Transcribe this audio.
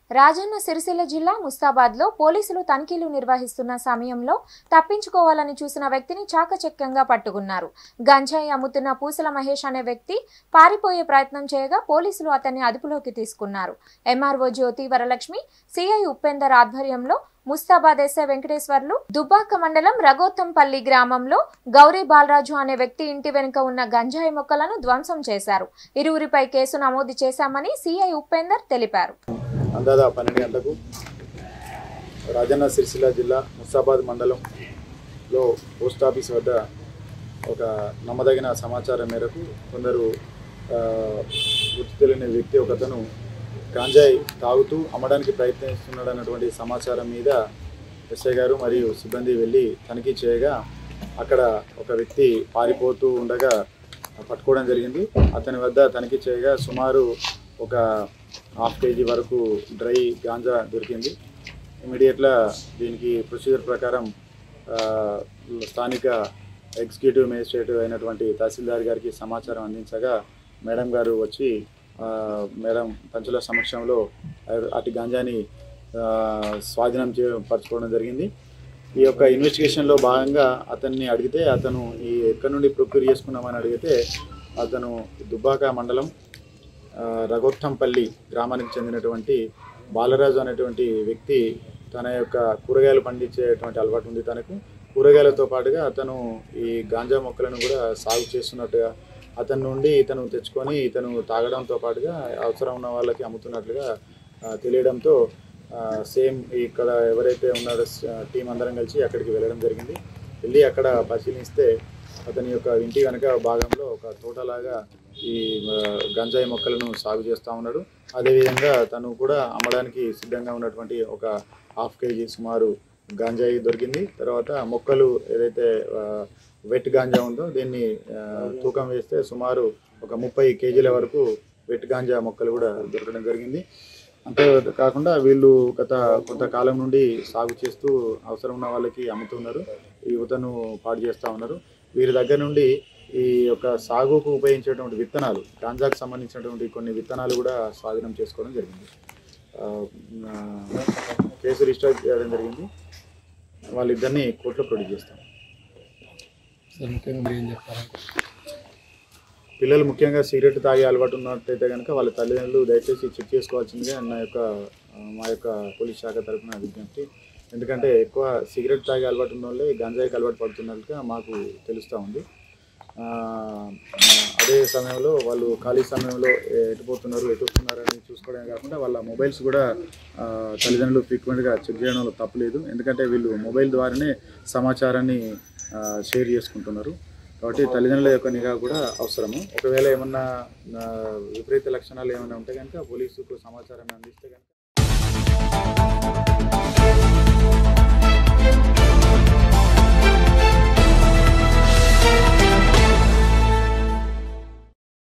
రాజన్న సిరిసిల్ల జిల్లా ముస్తాబాద్లో పోలీసులు తనిఖీలు నిర్వహిస్తున్న సమయంలో తప్పించుకోవాలని చూసిన వ్యక్తిని చాకచక్యంగా పట్టుకున్నారు గంజాయి అమ్ముతున్న పూసల మహేష్ అనే వ్యక్తి పారిపోయే ప్రయత్నం చేయగా పోలీసులు అతన్ని అదుపులోకి తీసుకున్నారు ఎంఆర్ఓ జ్యోతి వరలక్ష్మి సిఐ ఉపేందర్ ఆధ్వర్యంలో ముస్తాబాద్ ఎస్ఐ వెంకటేశ్వర్లు దుబ్బాక మండలం రఘోత్తంపల్లి గ్రామంలో గౌరీ బాలరాజు అనే వ్యక్తి ఇంటి వెనుక ఉన్న గంజాయి మొక్కలను ధ్వంసం చేశారు ఇరువురిపై కేసు నమోదు చేశామని సిఐ ఉపేందర్ తెలిపారు అందాదా పన్నెండు గంటలకు రాజన్న సిరిసిల్ల జిల్లా ముస్తాబాద్ మండలంలో పోస్ట్ ఆఫీస్ వద్ద ఒక నమ్మదగిన సమాచారం మేరకు కొందరు ఆ, గుర్తు తెలియని వ్యక్తి ఒకతను గాంజాయి తాగుతూ అమ్మడానికి ప్రయత్నిస్తున్నాడు అన్నటువంటి సమాచారం మీద ఎస్ఐ గారు మరియు సిబ్బంది వెళ్ళి తనిఖీ చేయగా అక్కడ ఒక వ్యక్తి పారిపోతూ ఉండగా పట్టుకోవడం జరిగింది అతని వద్ద తనిఖీ చేయగా సుమారు ఒక హాఫ్ కేజీ వరకు డ్రై గాంజా దొరికింది ఇమీడియట్గా దీనికి ప్రొసీజర్ ప్రకారం ఆ, స్థానిక ఎగ్జిక్యూటివ్ మేజిస్ట్రేట్ అయినటువంటి తహసీల్దార్ గారికి సమాచారం అందించగా మేడం గారు వచ్చి ఆ, మేడం పంచుల సమక్షంలో అటు గాంజాని ఆ, స్వాధీనం చే పరచుకోవడం జరిగింది ఈ యొక్క ఇన్వెస్టిగేషన్లో భాగంగా అతన్ని అడిగితే అతను ఈ ఎక్కడి నుండి ప్రొక్యూర్ చేసుకున్నామని అడిగితే అతను దుబ్బాక మండలం ఆ, రఘోత్తంపల్లి గ్రామానికి చెందినటువంటి బాలరాజు అనేటువంటి వ్యక్తి తన యొక్క కూరగాయలు పండించేటువంటి అలవాటు ఉంది తనకు కూరగాయలతో పాటుగా అతను ఈ గాంజా మొక్కలను కూడా సాగు చేస్తున్నట్టుగా అతని నుండి ఇతను తెచ్చుకొని ఇతను తాగడంతో పాటుగా అవసరం ఉన్న వాళ్ళకి అమ్ముతున్నట్లుగా ఆ, తెలియడంతో సేమ్ ఇక్కడ ఎవరైతే ఉన్నారో టీం అందరం కలిసి అక్కడికి వెళ్ళడం జరిగింది వెళ్ళి అక్కడ పరిశీలిస్తే అతని యొక్క ఇంటి వెనక భాగంలో ఒక తోటలాగా ఈ ఆ, గంజాయి మొక్కలను సాగు చేస్తూ ఉన్నాడు అదేవిధంగా తను కూడా అమ్మడానికి సిద్ధంగా ఉన్నటువంటి ఒక హాఫ్ కేజీ సుమారు గాంజాయి దొరికింది తర్వాత మొక్కలు ఏదైతే ఆ, వెట్ గాంజా ఉందో దీన్ని ఆ, తూకం వేస్తే సుమారు ఒక ముప్పై కేజీల వరకు వెట్ గాంజా మొక్కలు కూడా దొరకడం జరిగింది అంతే కాకుండా వీళ్ళు గత కొంతకాలం నుండి సాగు చేస్తూ అవసరం ఉన్న వాళ్ళకి అమ్ముతున్నారు ఈ యువతను పాడు చేస్తూ ఉన్నారు వీరి దగ్గర నుండి ఈ యొక్క సాగుకు ఉపయోగించేటువంటి విత్తనాలు గాంజాకు సంబంధించినటువంటి కొన్ని విత్తనాలు కూడా స్వాధీనం చేసుకోవడం జరిగింది ఆ, ఆ, కేసు రిజిస్టర్ చేయడం జరిగింది వాళ్ళిద్దరిని కోర్టులో ప్రొడ్యూస్ చేస్తాం సార్ ముఖ్యంగా మీరు ఏం చెప్తారా పిల్లలు ముఖ్యంగా సిగరెట్ తాగే అలవాటు ఉన్నట్టయితే కనుక వాళ్ళ తల్లిదండ్రులు దయచేసి చెక్ చేసుకోవాల్సిందిగా నా యొక్క ఆ, మా యొక్క పోలీస్ శాఖ తరఫున విజ్ఞప్తి ఎందుకంటే ఎక్కువ సిగరెట్ తాగే అలవాటు ఉన్న వాళ్ళే గంజాయికి అలవాటు పడుతున్నట్టుగా మాకు తెలుస్తూ ఉంది ఆ, అదే సమయంలో వాళ్ళు ఖాళీ సమయంలో ఎటు పోతున్నారు ఎటు వస్తున్నారు అని చూసుకోవడమే కాకుండా వాళ్ళ మొబైల్స్ కూడా ఆ, తల్లిదండ్రులు ఫ్రీక్వెంట్గా చెక్ చేయడంలో తప్పలేదు ఎందుకంటే వీళ్ళు మొబైల్ ద్వారానే సమాచారాన్ని ఆ, షేర్ చేసుకుంటున్నారు కాబట్టి తల్లిదండ్రుల యొక్క నిఘా కూడా అవసరము ఒకవేళ ఏమన్నా ఆ, విపరీత లక్షణాలు ఏమైనా ఉంటే కనుక పోలీసుకు సమాచారాన్ని అందిస్తే కనుక